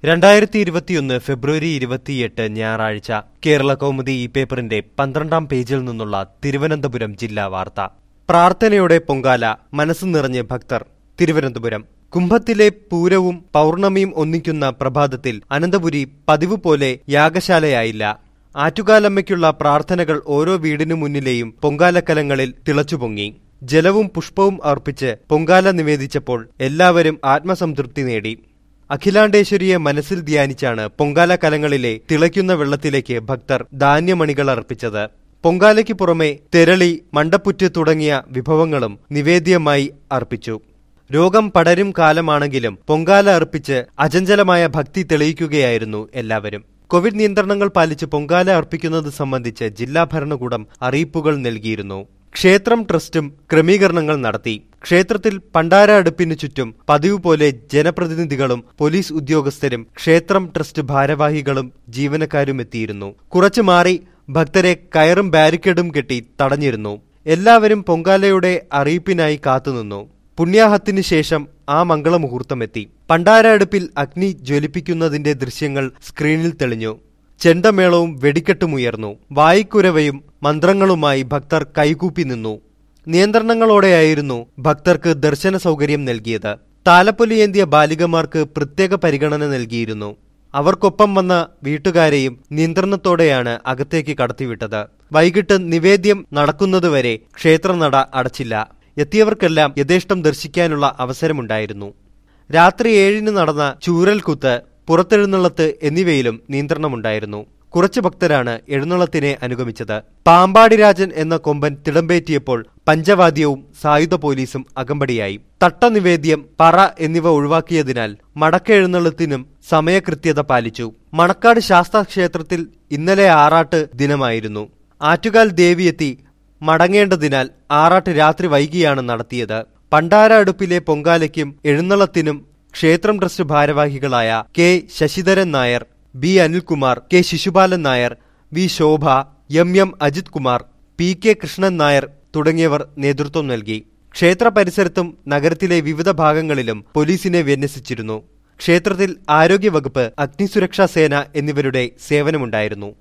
രണ്ടായിരത്തി ഇരുപത്തിയൊന്ന് ഫെബ്രുവരി ഇരുപത്തിയെട്ട് ഞായറാഴ്ച കേരള കൗമുദി ഈ പേപ്പറിന്റെ പന്ത്രണ്ടാം പേജിൽ നിന്നുള്ള തിരുവനന്തപുരം ജില്ലാ വാർത്ത പ്രാർത്ഥനയോടെ പൊങ്കാല മനസ്സ് നിറഞ്ഞ് ഭക്തർ തിരുവനന്തപുരം കുംഭത്തിലെ പൂരവും പൗർണമിയും ഒന്നിക്കുന്ന പ്രഭാതത്തിൽ അനന്തപുരി പതിവ് പോലെ യാഗശാലയായില്ല ആറ്റുകാലമ്മയ്ക്കുള്ള പ്രാർത്ഥനകൾ ഓരോ വീടിനു മുന്നിലെയും പൊങ്കാലക്കലങ്ങളിൽ തിളച്ചുപൊങ്ങി ജലവും പുഷ്പവും അർപ്പിച്ച് പൊങ്കാല നിവേദിച്ചപ്പോൾ എല്ലാവരും ആത്മസംതൃപ്തി നേടി അഖിലാണ്ടേശ്വരിയെ മനസ്സിൽ ധ്യാനിച്ചാണ് പൊങ്കാല കലങ്ങളിലെ തിളയ്ക്കുന്ന വെള്ളത്തിലേക്ക് ഭക്തർ ധാന്യമണികൾ അർപ്പിച്ചത് പൊങ്കാലയ്ക്ക് പുറമെ തെരളി മണ്ടപ്പുറ്റ് തുടങ്ങിയ വിഭവങ്ങളും നിവേദ്യമായി അർപ്പിച്ചു രോഗം പടരും കാലമാണെങ്കിലും പൊങ്കാല അർപ്പിച്ച് അചഞ്ചലമായ ഭക്തി തെളിയിക്കുകയായിരുന്നു എല്ലാവരും കോവിഡ് നിയന്ത്രണങ്ങൾ പാലിച്ച് പൊങ്കാല അർപ്പിക്കുന്നത് സംബന്ധിച്ച് ജില്ലാ ഭരണകൂടം അറിയിപ്പുകൾ നൽകിയിരുന്നു ക്ഷേത്രം ട്രസ്റ്റും ക്രമീകരണങ്ങൾ നടത്തി ക്ഷേത്രത്തിൽ പണ്ടാര അടുപ്പിനു ചുറ്റും പതിവ് പോലെ ജനപ്രതിനിധികളും പോലീസ് ഉദ്യോഗസ്ഥരും ക്ഷേത്രം ട്രസ്റ്റ് ഭാരവാഹികളും ജീവനക്കാരും എത്തിയിരുന്നു കുറച്ചു മാറി ഭക്തരെ കയറും ബാരിക്കേഡും കെട്ടി തടഞ്ഞിരുന്നു എല്ലാവരും പൊങ്കാലയുടെ അറിയിപ്പിനായി കാത്തുനിന്നു പുണ്യാഹത്തിന് ശേഷം ആ മംഗളമുഹൂർത്തമെത്തി പണ്ടാര അടുപ്പിൽ അഗ്നി ജ്വലിപ്പിക്കുന്നതിന്റെ ദൃശ്യങ്ങൾ സ്ക്രീനിൽ തെളിഞ്ഞു ചെണ്ടമേളവും വെടിക്കെട്ടുമുയർന്നു വായിക്കുരവയും മന്ത്രങ്ങളുമായി ഭക്തർ കൈകൂപ്പി നിന്നു നിയന്ത്രണങ്ങളോടെയായിരുന്നു ഭക്തർക്ക് ദർശന സൗകര്യം നൽകിയത് താലപ്പൊലിയേന്തിയ ബാലികമാർക്ക് പ്രത്യേക പരിഗണന നൽകിയിരുന്നു അവർക്കൊപ്പം വന്ന വീട്ടുകാരെയും നിയന്ത്രണത്തോടെയാണ് അകത്തേക്ക് കടത്തിവിട്ടത് വൈകിട്ട് നിവേദ്യം നടക്കുന്നതുവരെ ക്ഷേത്രനട അടച്ചില്ല എത്തിയവർക്കെല്ലാം യഥേഷ്ടം ദർശിക്കാനുള്ള അവസരമുണ്ടായിരുന്നു രാത്രി ഏഴിന് നടന്ന ചൂരൽകുത്ത് പുറത്തെഴുന്നള്ളത്ത് എന്നിവയിലും നിയന്ത്രണമുണ്ടായിരുന്നു കുറച്ചു ഭക്തരാണ് എഴുന്നള്ളത്തിനെ അനുഗമിച്ചത് പാമ്പാടി രാജൻ എന്ന കൊമ്പൻ തിടമ്പേറ്റിയപ്പോൾ പഞ്ചവാദ്യവും സായുധ പോലീസും അകമ്പടിയായി തട്ടനിവേദ്യം പറ എന്നിവ ഒഴിവാക്കിയതിനാൽ മടക്കെഴുന്നള്ളത്തിനും സമയകൃത്യത പാലിച്ചു മണക്കാട് ശാസ്താ ക്ഷേത്രത്തിൽ ഇന്നലെ ആറാട്ട് ദിനമായിരുന്നു ആറ്റുകാൽ ദേവിയെത്തി മടങ്ങേണ്ടതിനാൽ ആറാട്ട് രാത്രി വൈകിയാണ് നടത്തിയത് പണ്ടാര അടുപ്പിലെ പൊങ്കാലയ്ക്കും എഴുന്നള്ളത്തിനും ക്ഷേത്രം ട്രസ്റ്റ് ഭാരവാഹികളായ K Sasidharan Nair B Anilkumar K Sisupalan Nair V Shobha M M Ajith Kumar P K Krishnan Nair തുടങ്ങിയവർ നേതൃത്വം നൽകി ക്ഷേത്ര പരിസരത്തും നഗരത്തിലെ വിവിധ ഭാഗങ്ങളിലും പോലീസിനെ വിന്യസിച്ചിരുന്നു ക്ഷേത്രത്തിൽ ആരോഗ്യവകുപ്പ് അഗ്നിസുരക്ഷാ സേന എന്നിവരുടെ സേവനമുണ്ടായിരുന്നു